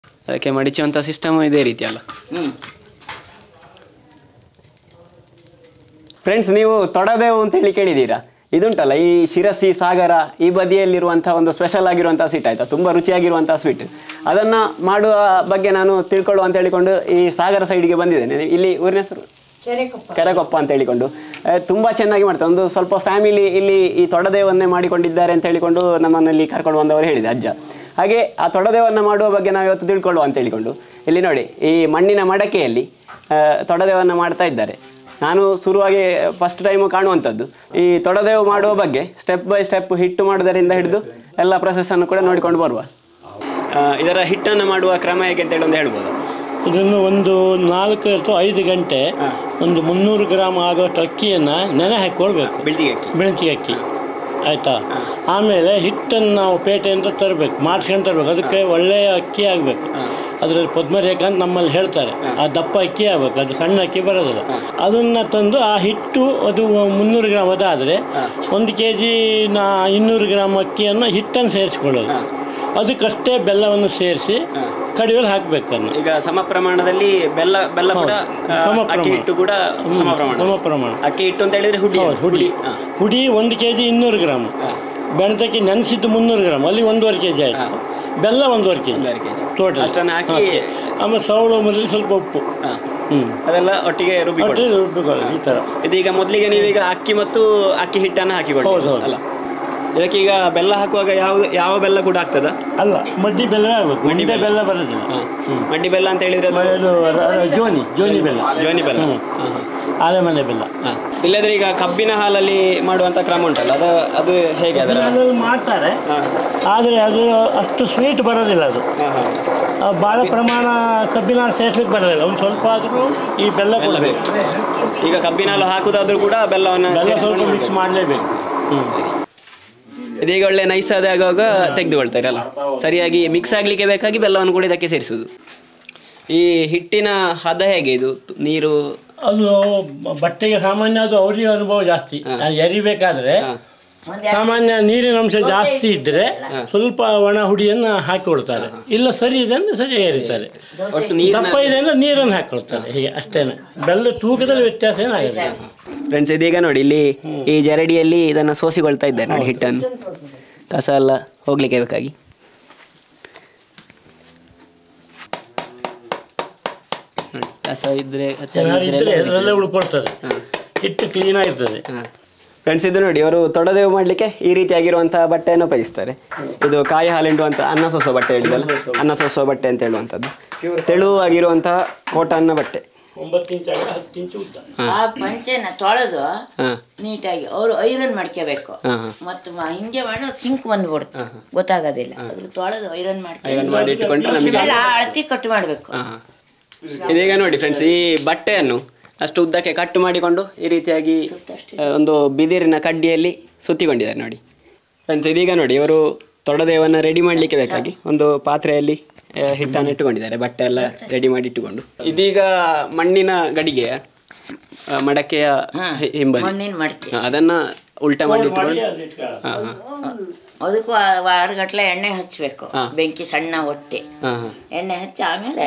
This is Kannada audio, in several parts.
ಅದಕ್ಕೆ ಮಡಿಚುವಂಥ ಸಿಸ್ಟಮ್ ಇದೇ ರೀತಿ ಅಲ್ಲ ಹ್ಞೂ ಫ್ರೆಂಡ್ಸ್ ನೀವು ತೊಡದೇವು ಅಂತೇಳಿ ಕೇಳಿದ್ದೀರಾ ಇದುಂಟಲ್ಲ ಈ ಶಿರಸಿ ಸಾಗರ ಈ ಬದಿಯಲ್ಲಿರುವಂಥ ಒಂದು ಸ್ಪೆಷಲ್ ಆಗಿರುವಂಥ ಸ್ವೀಟ್ ಆಯ್ತಾ ತುಂಬ ರುಚಿಯಾಗಿರುವಂಥ ಸ್ವೀಟ್ ಅದನ್ನು ಮಾಡುವ ಬಗ್ಗೆ ನಾನು ತಿಳ್ಕೊಳ್ಳುವ ಅಂತ ಹೇಳಿಕೊಂಡು ಈ ಸಾಗರ ಸೈಡ್ಗೆ ಬಂದಿದ್ದೇನೆ ಇಲ್ಲಿ ಊರಿನ ಹೆಸರು ಕೆರೆಕೊಪ್ಪ ಅಂತ ಹೇಳಿಕೊಂಡು ಆ, ತುಂಬ ಚೆನ್ನಾಗಿ ಮಾಡ್ತಾರೆ ಒಂದು ಸ್ವಲ್ಪ ಫ್ಯಾಮಿಲಿ ಇಲ್ಲಿ ಈ ತೊಡದೇವನ್ನೇ ಮಾಡಿಕೊಂಡಿದ್ದಾರೆ ಅಂತ ಹೇಳಿಕೊಂಡು ನಮ್ಮನ್ನಲ್ಲಿ ಕರ್ಕೊಂಡು ಬಂದವರು ಹೇಳಿದೆ ಅಜ್ಜ ಹಾಗೆ ಆ ತೊಡದೇವನ್ನು ಮಾಡುವ ಬಗ್ಗೆ ನಾವು ಇವತ್ತು ತಿಳ್ಕೊಳ್ಳುವ ಅಂತ ಹೇಳಿಕೊಂಡು ಇಲ್ಲಿ ನೋಡಿ ಈ ಮಣ್ಣಿನ ಮಡಕೆಯಲ್ಲಿ ಆ, ತೊಡದೇವನ್ನು ಮಾಡ್ತಾ ಇದ್ದಾರೆ ನಾನು ಶುರುವಾಗಿ ಫಸ್ಟ್ ಟೈಮು ಕಾಣುವಂಥದ್ದು ಈ ತೊಡದೇವು ಮಾಡುವ ಬಗ್ಗೆ ಸ್ಟೆಪ್ ಬೈ ಸ್ಟೆಪ್ ಹಿಟ್ಟು ಮಾಡೋದರಿಂದ ಹಿಡಿದು ಎಲ್ಲ ಪ್ರೊಸೆಸ್ಸನ್ನು ಕೂಡ ನೋಡಿಕೊಂಡು ಬರುವ ಆ, ಇದರ ಹಿಟ್ಟನ್ನು ಮಾಡುವ ಕ್ರಮ ಹೇಗೆ ಅಂತೇಳಿ ಒಂದು ಹೇಳ್ಬೋದು ಇದನ್ನು ಒಂದು ನಾಲ್ಕು ಅಥವಾ ಐದು ಗಂಟೆ ಒಂದು ಮುನ್ನೂರು ಗ್ರಾಮ್ ಆಗುವಷ್ಟು ಅಕ್ಕಿಯನ್ನು ನೆನೆ ಹಾಕ್ಕೊಳ್ಬೇಕು ಬಿಳ್ದಿಗೆ ಅಕ್ಕಿ ಬೆಳತಿ ಅಕ್ಕಿ ಆಯಿತಾ ಆಮೇಲೆ ಹಿಟ್ಟನ್ನು ನಾವು ಪೇಟೆಯಿಂದ ತರಬೇಕು ಮಾಡಿಸ್ಕೊಂಡು ತರಬೇಕು ಅದಕ್ಕೆ ಒಳ್ಳೆಯ ಅಕ್ಕಿ ಆಗಬೇಕು ಅದರಲ್ಲಿ ಪದ್ಮರೇಖ ಅಂತ ನಮ್ಮಲ್ಲಿ ಹೇಳ್ತಾರೆ ಆ ದಪ್ಪ ಅಕ್ಕಿ ಆಗಬೇಕು ಅದು ಸಣ್ಣ ಅಕ್ಕಿ ಬರೋದಿಲ್ಲ ಅದನ್ನು ತಂದು ಆ ಹಿಟ್ಟು ಅದು ಮುನ್ನೂರು ಗ್ರಾಮ್ ಅದಾದರೆ ಒಂದು ಕೆ ಜಿ ನಾ ಇನ್ನೂರು ಗ್ರಾಮ್ ಅಕ್ಕಿಯನ್ನು ಹಿಟ್ಟನ್ನು ಸೇರಿಸ್ಕೊಳ್ಳೋದು ಅದಕ್ಕಷ್ಟೇ ಬೆಲ್ಲವನ್ನು ಸೇರಿಸಿ ಕಡಿಯಲ್ಲಿ ಹಾಕಬೇಕು ಅದನ್ನು ಈಗ ಸಮ ಪ್ರಮಾಣದಲ್ಲಿ ಬೆಲ್ಲ ಬೆಲ್ಲ ಕೂಡ ಆ, ಸಮ ಅಕ್ಕಿ ಪ್ರಮಾಣ. ಹಿಟ್ಟು ಕೂಡ ಸಮ ಪ್ರಮಾಣ ಸಮ ಪ್ರಮಾಣ ಅಕ್ಕಿ ಹಿಟ್ಟು ಅಂತ ಹೇಳಿದ್ರೆ ಹುಡಿ ಹೌದು ಹುಡಿ ಹಾ. ಹುಡಿ ಒಂದು ಕೆ ಜಿ ಇನ್ನೂರು ಗ್ರಾಮ್ ಬೆಣತಕ್ಕಿ ನೆನೆಸಿದ್ದು ಮುನ್ನೂರು ಗ್ರಾಮ್ ಅಲ್ಲಿ ಒಂದೂವರೆ ಕೆ ಜಿ ಆಯಿತು ಬೆಲ್ಲ ಒಂದೂವರೆ ಕೆ ಜಿ ಒಂದೂವರೆ kg. ಟೋಟಲ್ ಅಷ್ಟನ್ನು ಹಾಕಿ ಆಮೇಲೆ ಸೌಳು ಮರಲ್ಲಿ ಸ್ವಲ್ಪ ಉಪ್ಪು ಹಾ. ಹ್ಞೂ ಅದೆಲ್ಲ ಒಟ್ಟಿಗೆ ರುಬ್ಬಿ ಒಟ್ಟು ರುಬ್ಬಿಕೊಳ್ಳಿ ಈ ಥರ ಇದೀಗ ಮೊದಲಿಗೆ ನೀವೀಗ ಅಕ್ಕಿ ಮತ್ತು ಅಕ್ಕಿ ಹಿಟ್ಟನ್ನು ಹಾಕಿಕೊಳ್ಳಿ ಹೌದು, ಹೌದು. ಅಲ್ಲ ಇದಕ್ಕೆ ಈಗ ಬೆಲ್ಲ ಹಾಕುವಾಗ ಯಾವ ಯಾವ ಬೆಲ್ಲ ಕೂಡ ಆಗ್ತದ ಅಲ್ಲ ಮಡ್ಡಿ ಬೆಲ್ಲವೇ ಆಗಬೇಕು ಮಡ್ಡಿ ಬೆಲ್ಲ ಬರೋದಿಲ್ಲ ಮಡ್ಡಿ ಬೆಲ್ಲ ಅಂತ ಹೇಳಿದ್ರೆ ಅದು ಇದು ರ- ರ- ಜೋನಿ ಜೋನಿ ಬೆಲ್ಲ ಜೋನಿ ಬೆಲ್ಲ ಹ್ಞೂ ಆಲೆಮನೆ ಬೆಲ್ಲ ಹಾ. ಇಲ್ಲದ್ರೆ ಈಗ ಕಬ್ಬಿನ ಹಾಲಲ್ಲಿ ಮಾಡುವಂತ ಕ್ರಮ ಉಂಟಲ್ಲ ಅದು ಅದು ಹೇಗೆ ಅದರ ಅದ್ರಲ್ಲಿ ಮಾಡ್ತಾರೆ ಹಾ. ಆದರೆ ಅದು ಅಷ್ಟು ಸ್ವೀಟ್ ಬರೋದಿಲ್ಲ ಅದು ಹಾ, ಹಾ. ಆ, ಭಾಳ ಪ್ರಮಾಣ ಕಬ್ಬಿನ ಸೇರಿಸ್ಲಿಕ್ಕೆ ಬರೋದಿಲ್ಲ ಒಂದು ಸ್ವಲ್ಪ ಆದರೂ ಈ ಬೆಲ್ಲ ಬೆಲ್ಲ ಕೊಡಬೇಕು ಬೇಕು ಈಗ ಕಬ್ಬಿನ ಹಾಲು ಹಾಕುದಾದ್ರೂ ಕೂಡ ಬೆಲ್ಲವನ್ನು ಬೆಲ್ಲ ಸ್ವಲ್ಪ ಸೇರಿಸ್ಕೊಂಡು ಮಿಕ್ಸ್ ಮಾಡಲೇಬೇಕು ಹ್ಞೂ ಇದೀಗ ಒಳ್ಳೆ ನೈಸ್ ಆದ ಆಗುವಾಗ ತೆಗೆದುಕೊಳ್ತಾರೆ ಅಲ್ಲ ಸರಿಯಾಗಿ ಮಿಕ್ಸ್ ಆಗಲಿಕ್ಕೆ ಬೇಕಾಗಿ ಬೆಲ್ಲವನ್ನು ಕೂಡ ಇದಕ್ಕೆ ಸೇರಿಸುದು ಈ ಹಿಟ್ಟಿನ ಹದ ಹೇಗೆ ಇದು ತು- ನೀರು ಅದು ಬ- ಬಟ್ಟೆಗೆ ಸಾಮಾನ್ಯ ಅದು ಅವರಿಗೆ ಅನುಭವ ಜಾಸ್ತಿ ಅದು ಎರಿಬೇಕಾದ್ರೆ ಸಾಮಾನ್ಯ ನೀರಿನ ಅಂಶ ಜಾಸ್ತಿ ಇದ್ದರೆ ಸ್ವಲ್ಪ ಒಣ ಹುಡಿಯನ್ನು ಹಾಕಿಕೊಳ್ತಾರೆ ಇಲ್ಲ ಸರಿ ಇದೆ ಅಂದರೆ ಸರಿ ಎರಿತಾರೆ ಒಟ್ಟು ನೀರಿನ ದಪ್ಪ ಇದೆ ಅಂದರೆ ನೀರನ್ನು ಹಾಕಿಕೊಳ್ತಾರೆ ಹೀಗೆ ಅಷ್ಟೇನೆ ಬೆಲ್ಲ ತೂಕದಲ್ಲಿ ವ್ಯತ್ಯಾಸ ಏನಾಗುತ್ತೆ ಫ್ರೆಂಡ್ಸ್ ಇದೀಗ ನೋಡಿ ಇಲ್ಲಿ ಈ ಜರಡಿಯಲ್ಲಿ ಇದನ್ನು ಸೋಸಿಕೊಳ್ತಾ ಇದ್ದಾರೆ ನೋಡಿ ಹಿಟ್ಟನ್ನು ಕಸ ಎಲ್ಲ ಹೋಗ್ಲಿಕ್ಕೆ ಬೇಕಾಗಿ ನೋಡಿ, ಕಸ ಇದ್ರೆ ಏನಾದ್ರು ಇದ್ದರೆ ಅದರಲ್ಲೇ ಉಳ್ಕೊಳ್ತದೆ ಹಿಟ್ಟು ಕ್ಲೀನ್ ಆಗಿರ್ತದೆ ಫ್ರೆಂಡ್ಸ್ ಇದು ನೋಡಿ ಅವರು ತೊಡದೇವು ಮಾಡಲಿಕ್ಕೆ ಈ ರೀತಿಯಾಗಿರುವಂತಹ ಬಟ್ಟೆಯನ್ನು ಉಪಯೋಗಿಸ್ತಾರೆ ಇದು ಕಾಯಿ ಹಾಲಿಂಡುವಂಥ ಅನ್ನ ಸೋಸೋ ಬಟ್ಟೆ ಹೇಳಿದಲ್ಲ ಅನ್ನ ಸೋಸೋ ಬಟ್ಟೆ ಅಂತ ಹೇಳುವಂಥದ್ದು ತೆಳುವಾಗಿರುವಂತಹ ಕೋಟನ್ನ ಬಟ್ಟೆ ಒಂಬತ್ತು ಇಂಚ್ ಆಗ ಹತ್ತು ಇಂಚು ಉದ್ದ ಆ ಪಂಚೆನ ತೊಳೆದು ಹಾಂ ನೀಟಾಗಿ ಅವರು ಐರನ್ ಮಾಡ್ಕೋಬೇಕು ಹಾಂ ಹಾಂ ಮತ್ತು ಮ- ಹಿಂಗೆ ಮಾಡಿ ಸಿಂಕ್ ಬಂದ್ಬಿಡುತ್ತೆ ಗೊತ್ತಾಗೋದಿಲ್ಲ ಅದ್ರ ತೊಳೆದು ಐರನ್ ಮಾಡ್ಕೊಂಡು ಐರನ್ ಮಾಡಿ ಇಟ್ಟುಕೊಂಡು ನಮಗೆ ಆಮೇಲೆ ಆ ಅಳತಿ ಕಟ್ ಮಾಡಬೇಕು ಹಾಂ ಇದೀಗ ನೋಡಿ ಫ್ರೆಂಡ್ಸ್ ಈ ಬಟ್ಟೆಯನ್ನು ಅಷ್ಟು ಉದ್ದಕ್ಕೆ ಕಟ್ ಮಾಡಿಕೊಂಡು ಈ ರೀತಿಯಾಗಿ ಆ, ಒಂದು ಬಿದಿರಿನ ಕಡ್ಡಿಯಲ್ಲಿ ಸುತ್ತಿಕೊಂಡಿದ್ದಾರೆ ನೋಡಿ ಫ್ರೆಂಡ್ಸ್ ಇದೀಗ ನೋಡಿ ಇವರು ತೊಡದೇವನ್ನು ರೆಡಿ ಮಾಡಲಿಕ್ಕೆ ಬೇಕಾಗಿ ಒಂದು ಪಾತ್ರೆಯಲ್ಲಿ ಆ, ಹಿಟ್ಟನ್ನು ಇಟ್ಟುಕೊಂಡಿದ್ದಾರೆ ಬಟ್ಟೆ ಎಲ್ಲ ರೆಡಿ ಮಾಡಿ ಇಟ್ಟುಕೊಂಡು ಇದೀಗ ಮಣ್ಣಿನ ಗಡಿಗೆಯ ಆ, ಮಡಕೆಯ ಹಿ- ಹಿಂಬದಿ ಮಣ್ಣಿನ ಮಡಿಕೆ ಆ, ಅದನ್ನ ಉಲ್ಟಾ ಮಾಡಿ ಇಟ್ಟುಕೊಂಡು ಅದು ಇಟ್ಕೊಳ್ಳೋದು. ಹಾಂ ಹಾಂ ಅದಕ್ಕೂ ವಾರಗಟ್ಲೆ ಎಣ್ಣೆ ಹಚ್ಚಬೇಕು ಬೆಂಕಿ ಸಣ್ಣ ಒಟ್ಟೆ ಹಾಂ ಹಾಂ ಎಣ್ಣೆ ಹಚ್ಚಿ ಆಮೇಲೆ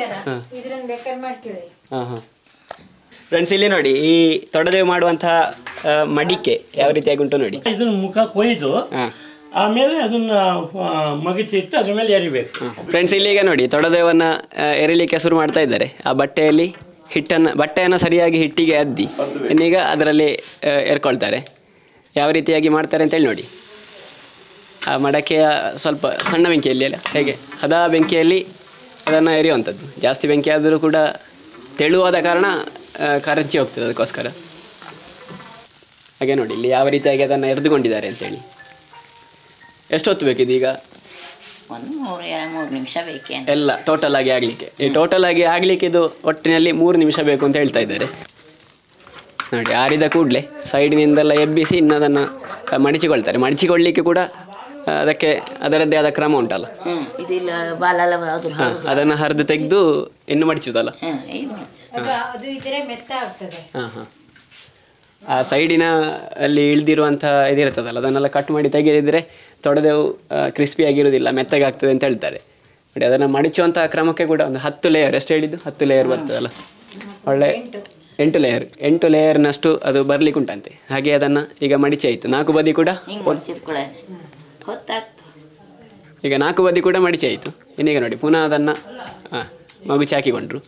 ಹಾಂ ಹಾಂ ಫ್ರೆಂಡ್ಸ್ ಇಲ್ಲಿ ನೋಡಿ ಈ ತೊಡದೇವು ಮಾಡುವಂತಹ ಆ, ಮಡಿಕೆ ಯಾವ ರೀತಿಯಾಗಿ ಉಂಟು ನೋಡಿ ಇದನ್ನ ಮುಖ ಕೊಯ್ದು ಹಾಂ ಆಮೇಲೆ ಅದನ್ನ ಆ, ಮಗಚಿ ಇಟ್ಟು ಅದ್ರ ಮೇಲೆ ಎರಿಬೇಕು ಫ್ರೆಂಡ್ಸ್ ಇಲ್ಲಿಗ ನೋಡಿ ತೊಡದೇವನ್ನು ಎರಿಲಿಕ್ಕೆ ಶುರು ಮಾಡ್ತಾ ಇದ್ದಾರೆ ಆ ಬಟ್ಟೆಯಲ್ಲಿ ಹಿಟ್ಟನ್ನು ಬಟ್ಟೆಯನ್ನು ಸರಿಯಾಗಿ ಹಿಟ್ಟಿಗೆ ಅದ್ದಿ ಇನ್ನೀಗ ಅದರಲ್ಲಿ ಆ, ಎರ್ಕೊಳ್ತಾರೆ ಯಾವ ರೀತಿಯಾಗಿ ಮಾಡ್ತಾರೆ ಅಂತೇಳಿ ನೋಡಿ ಆ ಮಡಕೆಯ ಸ್ವಲ್ಪ ಸಣ್ಣ ಬೆಂಕಿಯಲ್ಲಿ ಅಲ್ಲ ಹೇಗೆ ಹದ ಬೆಂಕಿಯಲ್ಲಿ ಅದನ್ನು ಎರಿಯುವಂಥದ್ದು ಜಾಸ್ತಿ ಬೆಂಕಿ ಆದರೂ ಕೂಡ ತೆಳುವಾದ ಕಾರಣ ಆ, ಕರಚಿ ಹೋಗ್ತದೆ ಅದಕ್ಕೋಸ್ಕರ ಹಾಗೆ ನೋಡಿ ಇಲ್ಲಿ ಯಾವ ರೀತಿಯಾಗಿ ಅದನ್ನು ಎರೆದುಕೊಂಡಿದ್ದಾರೆ ಅಂತೇಳಿ ಎಷ್ಟು ಹೊತ್ತು ಬೇಕಿದೆ ಈಗ ಒಂದು ಮೂರು ಮೂರು ನಿಮಿಷ ಬೇಕೇನು ಎಲ್ಲ ಟೋಟಲ್ ಆಗಿ ಆಗಲಿಕ್ಕೆ ಈ ಟೋಟಲ್ ಆಗಿ ಆಗಲಿಕ್ಕೆ ಇದು ಒಟ್ಟಿನಲ್ಲಿ ಮೂರು ನಿಮಿಷ ಬೇಕು ಅಂತ ಹೇಳ್ತಾ ಇದ್ದಾರೆ ನೋಡಿ ಆರಿದ ಕೂಡಲೇ ಸೈಡಿನಿಂದೆಲ್ಲ ಎಬ್ಬಿಸಿ ಇನ್ನು ಅದನ್ನು ಮಡಿಚಿಕೊಳ್ತಾರೆ ಮಡಿಚಿಕೊಳ್ಳಿಕ್ಕೆ ಕೂಡ ಆ, ಅದಕ್ಕೆ ಅದರದ್ದೇ ಆದ ಕ್ರಮ ಉಂಟಲ್ಲ ಹ್ಞೂ ಇದಿಲ್ಲ ಬಾಲೆಲ್ಲ ಅದು ಹಾಂ ಅದನ್ನು ಹರಿದು ತೆಗೆದು ಇನ್ನು ಮಡಿಚುದಲ್ಲ ಹಾಂ ಈಗ ಮಾಡ್ತೀವಿ. ಅದು ಇದ್ರೆ ಮೆತ್ತ ಆಗ್ತದೆ ಹಾಂ ಹಾಂ ಆ ಸೈಡಿನ ಅಲ್ಲಿ ಇಳ್ದಿರುವಂಥ ಇದಿರ್ತದಲ್ಲ ಅದನ್ನೆಲ್ಲ ಕಟ್ ಮಾಡಿ ತೆಗೆದಿದ್ರೆ ತೊಡೆದೇವು ಕ್ರಿಸ್ಪಿ ಆಗಿರುವುದಿಲ್ಲ ಮೆತ್ತಗೆ ಆಗ್ತದೆ ಅಂತ ಹೇಳ್ತಾರೆ ನೋಡಿ ಅದನ್ನು ಮಡಿಚುವಂತಹ ಕ್ರಮಕ್ಕೆ ಕೂಡ ಒಂದು ಹತ್ತು ಲೇಯರ್ ಎಷ್ಟು ಹೇಳಿದ್ದು ಹತ್ತು ಲೇಯರ್ ಬರ್ತದಲ್ಲ ಒಳ್ಳೆ ಎಂಟು ಲೇಯರ್ ಎಂಟು ಲೇಯರ್ನಷ್ಟು ಅದು ಬರ್ಲಿಕ್ಕೆ ಉಂಟಂತೆ ಹಾಗೆ ಅದನ್ನು ಈಗ ಮಡಿಚಿ ಆಯಿತು ನಾಲ್ಕು ಬದಿ ಕೂಡ ಹಿಂಗೆ ಮುಚ್ಚಿದ್ಕೊಳ್ಳೆ ಹೊತ್ತಾಗ್ತು ಈಗ ನಾಲ್ಕು ಬದಿ ಕೂಡ ಮಡಿಚಿ ಆಯಿತು ಇನ್ನೀಗ ನೋಡಿ ಪುನಃ ಅದನ್ನು ಹಾಂ ಮಗುಚಿ ಹಾಕಿಕೊಂಡ್ರು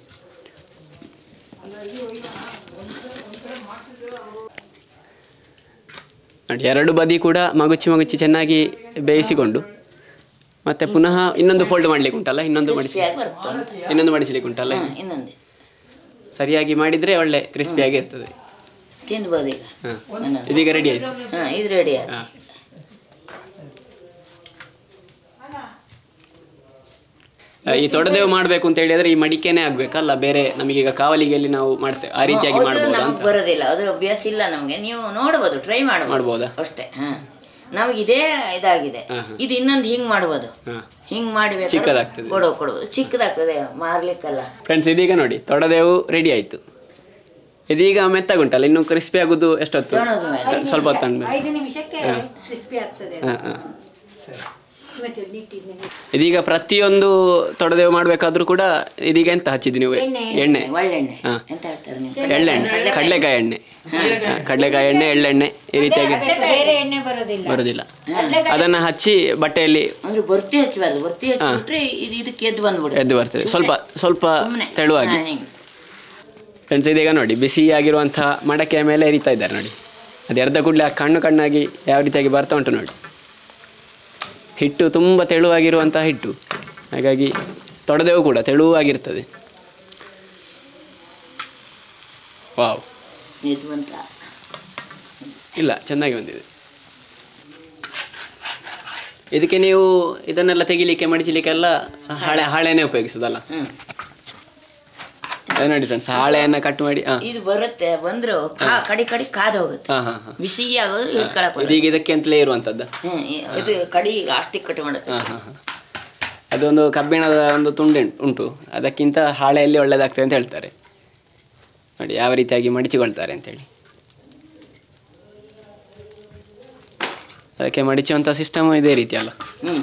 ನೋಡಿ ಎರಡು ಬದಿ ಕೂಡ ಮಗುಚಿ ಮಗುಚಿ ಚೆನ್ನಾಗಿ ಬೇಯಿಸಿಕೊಂಡು ಮತ್ತೆ ಪುನಃ ಇನ್ನೊಂದು ಫೋಲ್ಡ್ ಮಾಡ್ಲಿಕ್ಕೆ ಉಂಟಲ್ಲ ಇನ್ನೊಂದು ಮಡಿಸಿ ಕ್ರಿಸ್ಪಿಯಾಗಿ ಬರ್ತದೆ ಇನ್ನೊಂದು ಮಡಿಸಲಿಕ್ಕೆ ಉಂಟಲ್ಲ ಹಾಂ ಇನ್ನೊಂದು ಸರಿಯಾಗಿ ಮಾಡಿದರೆ ಒಳ್ಳೆ ಕ್ರಿಸ್ಪಿಯಾಗಿ ಇರ್ತದೆ ತಿನ್ಬೋದು ಈಗ ಹಾಂ ಇನ್ನೊಂದು ಇದೀಗ ರೆಡಿ ಆಯಿತು ಹಾಂ ಇದು ರೆಡಿ ಆಯ್ತು ಹಾಂ ಈ ತೊಡೆದೇವು ಮಾಡಬೇಕು ಅಂತ ಹೇಳಿದ್ರೆ ಈ ಮಡಿಕೆನೇ ಆಗ್ಬೇಕಲ್ಲ ಬೇರೆ ನಮಗೀಗ ಕಾವಲಿಗೆಯಲ್ಲಿ ನಾವು ಮಾಡ್ತೇವೆ ಆ ರೀತಿಯಾಗಿ ಅದು ಮಾಡ್ಬೋದಾ ನಮಗೆ ಅಂತ ಬರೋದಿಲ್ಲ ಅದು ಅಭ್ಯಾಸ ಇಲ್ಲ ನಮಗೆ ನೀವು ನೋಡ್ಬೋದು ಟ್ರೈ ಮಾಡ್ಬೋದು ಮಾಡ್ಬೋದಾ? ಅಷ್ಟೇ ಹಾಂ ನಮಗೆ ಇದೇ ಇದಾಗಿದೆ ಹಾಂ, ಹಾಂ. ಇದು ಇನ್ನೊಂದು ಹಿಂಗೆ ಮಾಡ್ಬೋದು ಹಾಂ ಹಿಂಗೆ ಮಾಡಬೇಕು ಚಿಕ್ಕದಾಗ್ತದೆ. ಕೊಡೋ ಕೊಡ್ಬೋದು ಚಿಕ್ಕದಾಗ್ತದೆ ಮಾರ್ಲಿಕ್ಕಲ್ಲ ಫ್ರೆಂಡ್ಸ್ ಇದೀಗ ನೋಡಿ ತೊಡೆದೇವು ರೆಡಿ ಆಯಿತು ಇದೀಗ ಮೆತ್ತಗುಂಟಲ್ಲ ಇನ್ನು ಕ್ರಿಸ್ಪಿ ಆಗೋದು ಎಷ್ಟೊತ್ತು ತೊಳೆದ ಮೇಲೆ ಸ್ವಲ್ಪ ಹೊತ್ತು ಅಂದ್ಮೇಲೆ ಐದು ನಿಮಿಷಕ್ಕೆ ಕ್ರಿಸ್ಪಿ ಆಗ್ತದೆ ಹಾಂ ಹಾಂ ಮತ್ತೆ ನೀಟಿನ ಇದೀಗ ಪ್ರತಿಯೊಂದು ತೊಡೆದೇವು ಮಾಡಬೇಕಾದ್ರೂ ಕೂಡ ಇದೀಗ ಎಂತ ಹಚ್ಚಿದ್ದು ನೀವು ಎಣ್ಣೆ. ಎಣ್ಣೆ ಒಳ್ಳೆಣ್ಣೆ ಹಾಂ ಎಂತ ಹೇಳ್ತಾರೆ ನೀವು ಎಳ್ಳೆಣ್ಣೆ ಕಡಲೆಕಾಯಿ ಎಣ್ಣೆ ಹಾ, ಕಡಲೆಕಾಯಿ ಎಣ್ಣೆ ಎಳ್ಳೆಣ್ಣೆ ಈ ರೀತಿಯಾಗಿ ಬೇರೆ ಎಣ್ಣೆ ಬರೋದಿಲ್ಲ ಬರೋದಿಲ್ಲ ಅದನ್ನು ಹಚ್ಚಿ ಬಟ್ಟೆಯಲ್ಲಿ ಅಂದ್ರೆ ಬರ್ತಿ ಹಚ್ಚಬಾರ್ದು ಬರ್ತಿ ಹಚ್ಚಿಬಿಟ್ರೆ ಇದು ಇದಕ್ಕೆ ಎದ್ದು ಬಂದ್ಬಿಡುತ್ತೆ ಎದ್ದು ಬರ್ತದೆ ಸ್ವಲ್ಪ ಸ್ವಲ್ಪ ಸುಮ್ಮನೆ ತೆಳುವಾಗಿ ಫ್ರೆಂಡ್ಸ್ ಇದೀಗ ನೋಡಿ ಬಿಸಿಯಾಗಿರುವಂತಹ ಮಡಕೆಯ ಮೇಲೆ ಎರಿತಾ ಇದ್ದಾರೆ ನೋಡಿ ಅದು ಎರ್ದ ಕೂಡಲೇ ಆ ಕಣ್ಣು ಕಣ್ಣಾಗಿ ಯಾವ ರೀತಿಯಾಗಿ ಬರ್ತಾ ಉಂಟು ನೋಡಿ ಹಿಟ್ಟು ತುಂಬ ತೆಳುವಾಗಿರುವಂತಹ ಹಿಟ್ಟು ಹಾಗಾಗಿ ತೊಡೆದೇವು ಕೂಡ ತೆಳುವಾಗಿರ್ತದೆ ವಾವ್ ಎದ್ದು ಬಂತ ಇಲ್ಲ ಚೆನ್ನಾಗಿ ಬಂದಿದೆ ಇದಕ್ಕೆ ನೀವು ಇದನ್ನೆಲ್ಲ ತೆಗಿಲಿಕ್ಕೆ ಮಡಿಚಲಿಕ್ಕೆಲ್ಲ ಹಾಳೆ ಹಾಳೆನೇ ಉಪಯೋಗಿಸೋದಲ್ಲ ಹ್ಮ್ ಅದು ನೋಡಿ ಫ್ರೆಂಡ್ಸ್ ಹಾಳೆಯನ್ನು ಕಟ್ ಮಾಡಿ ಹಾಂ ಇದು ಬರುತ್ತೆ ಬಂದ್ರು ಕಾ ಕಡಿ ಕಡಿ ಕಾದ ಹೋಗುತ್ತೆ ಹಾಂ ಹಾಂ ಹಾಂ ಬಿಸಿ ಆಗೋದ್ರೆ ಹಿಡ್ಕೊಳಕ್ ಇದೀಗ ಇದಕ್ಕೆ ಅಂತಲೇ ಇರುವಂಥದ್ದು ಹ್ಮ್ ಈ- ಇದು ಕಡಿ ಲಾಸ್ಟಿಗೆ ಕಟ್ ಮಾಡುತ್ತೆ ಹಾಂ ಹಾಂ ಹಾಂ ಅದೊಂದು ಕಬ್ಬಿಣದ ಒಂದು ತುಂಡು ಉಂಟು ಅದಕ್ಕಿಂತ ಹಾಳೆಯಲ್ಲಿ ಒಳ್ಳೆಯದಾಗ್ತದೆ ಅಂತ ಹೇಳ್ತಾರೆ ನೋಡಿ ಯಾವ ರೀತಿಯಾಗಿ ಮಡಿಚಿಕೊಳ್ತಾರೆ ಅಂತೇಳಿ ಅದಕ್ಕೆ ಮಡಿಚುವಂಥ ಸಿಸ್ಟಮು ಇದೇ ರೀತಿ ಅಲ್ಲ ಹ್ಮ್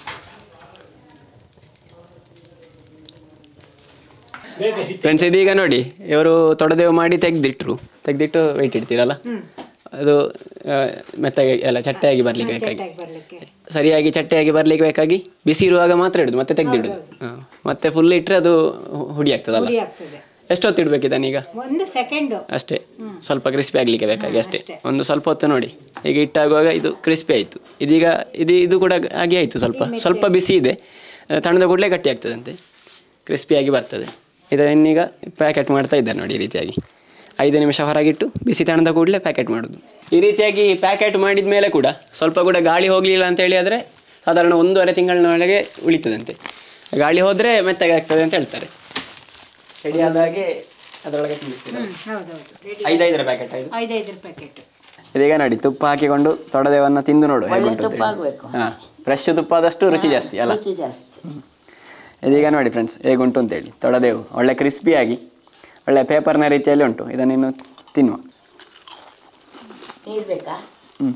ಫ್ರೆಂಡ್ಸ್ ಇದೀಗ ನೋಡಿ ಇವರು ತೊಡೆದೇವು ಮಾಡಿ ತೆಗೆದಿಟ್ರು ತೆಗೆದಿಟ್ಟು ವೆಯ್ಟ್ ಇಡ್ತೀರಲ್ಲ ಅದು ಆ, ಮೆತ್ತಗೆ ಎಲ್ಲ ಚಟ್ಟೆಯಾಗಿ ಬರಲಿಕ್ಕೆ ಬೇಕಾಗಿ ಬರ್ಲಿಕ್ಕೆ ಸರಿಯಾಗಿ ಚಟ್ಟೆಯಾಗಿ ಬರಲಿಕ್ಕೆ ಬೇಕಾಗಿ ಬಿಸಿ ಇರುವಾಗ ಮಾತ್ರ ಇಡುದು ಮತ್ತೆ ತೆಗೆದಿಡುದು ಹಾಂ ಮತ್ತೆ ಫುಲ್ ಇಟ್ಟರೆ ಅದು ಹು- ಹುಡಿ ಆಗ್ತದಲ್ಲ ಪುಡಿ ಆಗ್ತದೆ ಎಷ್ಟೊತ್ತು ಇಡ್ಬೇಕು ಇದನ್ನೀಗ ಒಂದು ಸೆಕೆಂಡ್ ಅಷ್ಟೇ ಸ್ವಲ್ಪ ಕ್ರಿಸ್ಪಿ ಆಗಲಿಕ್ಕೆ ಬೇಕಾಗಿ ಅಷ್ಟೇ ಒಂದು ಸ್ವಲ್ಪ ಹೊತ್ತು ನೋಡಿ ಈಗ ಇಟ್ಟಾಗುವಾಗ ಇದು ಕ್ರಿಸ್ಪಿ ಆಯಿತು ಇದೀಗ ಇದು ಇದು ಕೂಡ ಹಾಗೆ ಆಯಿತು ಸ್ವಲ್ಪ ಸ್ವಲ್ಪ ಬಿಸಿ ಇದೆ ಆ, ತಣ್ಣದ ಕೂಡಲೇ ಗಟ್ಟಿ ಆಗ್ತದಂತೆ ಕ್ರಿಸ್ಪಿಯಾಗಿ ಬರ್ತದೆ ಇದನ್ನೀಗ ಪ್ಯಾಕೆಟ್ ಮಾಡ್ತಾ ಇದ್ದಾರೆ ನೋಡಿ ಈ ರೀತಿಯಾಗಿ ಐದು ನಿಮಿಷ ಹೊರಗಿಟ್ಟು ಬಿಸಿ ತಣ್ಣದ ಕೂಡಲೇ ಪ್ಯಾಕೆಟ್ ಮಾಡೋದು ಈ ರೀತಿಯಾಗಿ ಪ್ಯಾಕೆಟ್ ಮಾಡಿದ ಮೇಲೆ ಕೂಡ ಸ್ವಲ್ಪ ಕೂಡ ಗಾಳಿ ಹೋಗಲಿಲ್ಲ ಅಂತ ಹೇಳಿ ಆದರೆ ಸಾಧಾರಣ ಒಂದೂವರೆ ತಿಂಗಳಿನೊಳಗೆ ಉಳಿತದಂತೆ ಗಾಳಿ ಹೋದರೆ ಮೆತ್ತಗೆ ಆಗ್ತದೆ ಅಂತ ಹೇಳ್ತಾರೆ ರೆಡಿ ಆದಾಗೆ ಅದರೊಳಗೆ ತುಂಬಿಸ್ತೀರಾ ಹೌದೌದು ರೆಡಿ ಐದೈದರ ಪ್ಯಾಕೆಟ್ ಐದು ಐದೈದರ ಪ್ಯಾಕೆಟ್ ಇದೀಗ ನೋಡಿ ತುಪ್ಪ ಹಾಕಿಕೊಂಡು ತೊಡೆದೇವನ್ನ ತಿಂದು ನೋಡು ಒಳ್ಳೆ ತುಪ್ಪ ಆಗ್ಬೇಕು ಹಾಂ ಫ್ರೆಶ್ ತುಪ್ಪ ಆದಷ್ಟು ರುಚಿ ಜಾಸ್ತಿ ಅಲ್ಲ ರುಚಿ ಜಾಸ್ತಿ ಇದೀಗ ನೋಡಿ ಫ್ರೆಂಡ್ಸ್ ಹೇಗುಂಟು ಅಂತೇಳಿ ತೊಡೆದೇವು ಒಳ್ಳೆ ಕ್ರಿಸ್ಪಿಯಾಗಿ ಒಳ್ಳೆ ಪೇಪರ್ನ ರೀತಿಯಲ್ಲಿ ಉಂಟು ಇದನ್ನಿನ್ನು ತಿನ್ನುವ ನೀರು ಬೇಕಾ ಹ್ಞೂ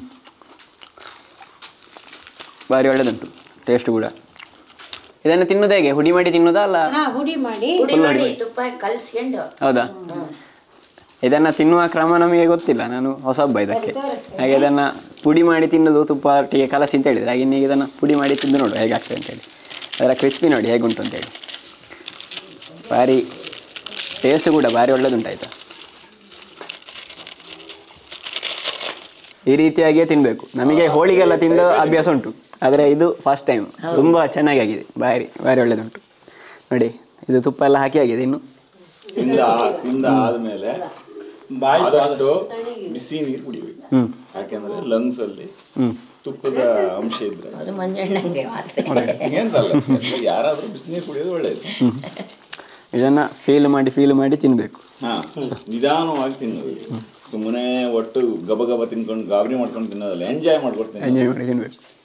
ಭಾರಿ ಒಳ್ಳೆದುಂಟು ಟೇಸ್ಟ್ ಕೂಡ ಇದನ್ನು ತಿನ್ನೋದು ಹೇಗೆ ಹುಡಿ ಮಾಡಿ ತಿನ್ನೋದಾ ಅಲ್ಲ ಹಾ ಹುಡಿ ಮಾಡಿ ಪುಡಿ ಮಾಡಿ ತುಪ್ಪ ಹಾಕಿ ಕಲಿಸ್ಕೊಂಡು ಹೌದಾ ಇದನ್ನು ತಿನ್ನುವ ಕ್ರಮ ನಮಗೆ ಗೊತ್ತಿಲ್ಲ ನಾನು ಹೊಸಬ್ಬ ಇದಕ್ಕೆ ಹಾಗೆ ಇದನ್ನು ಪುಡಿ ಮಾಡಿ ತಿನ್ನೋದು ತುಪ್ಪ ಒಟ್ಟಿಗೆ ಕಲಸಿ ಅಂತ ಹೇಳಿದ್ರೆ ಹಾಗೆ ಇನ್ನೀಗ ಇದನ್ನು ಪುಡಿ ಮಾಡಿ ತಿಂದು ನೋಡು ಹೇಗಾಗ್ತದೆ ಅಂತೇಳಿ ಅದರ ಕ್ರಿಸ್ಪಿ ನೋಡಿ ಹೇಗುಂಟು ಅಂತೇಳಿ ಭಾರಿ ಟೇಸ್ಟ್ ಕೂಡ ಭಾರಿ ಒಳ್ಳೆದುಂಟಾಯ್ತು ಈ ರೀತಿಯಾಗಿಯೇ ತಿನ್ನಬೇಕು ನಮಗೆ ಹೋಳಿಗೆಲ್ಲ ತಿಂದ ಅಭ್ಯಾಸ ಉಂಟು ಆದರೆ ಇದು ಫಸ್ಟ್ ಟೈಮ್ ತುಂಬ ಚೆನ್ನಾಗಿ ಭಾರಿ ಭಾರಿ ಒಳ್ಳೆದುಂಟು ನೋಡಿ ಇದು ತುಪ್ಪ ಎಲ್ಲ ಹಾಕಿ ಆಗಿದೆ ಇನ್ನು ತಿಂದ ತಿಂದ ಆದ್ಮೇಲೆ ಆದಷ್ಟು ಬಿಸಿ ನೀರು ಕುಡಿಬೇಕು ಹ್ಞೂ ಯಾಕೆಂದ್ರೆ ಲಂಗ್ಸ್ ಅಲ್ಲಿ ಹ್ಞೂ ತುಪ್ಪದ ಅಂಶ ಇದ್ರೆ ಅದು ಮಂಜಣ್ಣಂಗೆ ಮಾತ್ರ ಏನಂತಲ್ಲ ಯಾರಾದ್ರೂ ಬಿಸಿನೀರು ಕುಡಿಯೋದು ಒಳ್ಳೇದು ಇದನ್ನು ಫೀಲ್ ಮಾಡಿ ಫೀಲ್ ಮಾಡಿ ತಿನ್ನಬೇಕು ಹಾ ನಿಧಾನವಾಗಿ ತಿನ್ನೋದು ಸುಮ್ಮನೆ ಒಟ್ಟು ಗಬ ಗಬ ತಿನ್ಕೊಂಡು ಗಾಬರಿ ಮಾಡ್ಕೊಂಡು ತಿನ್ನೋದಲ್ಲ ಎಂಜಾಯ್ ಮಾಡ್ಕೊಂಡು ತಿನ್ನೋದು ಎಂಜಾಯ್ ಮಾಡಿ ತಿನ್ನಬೇಕು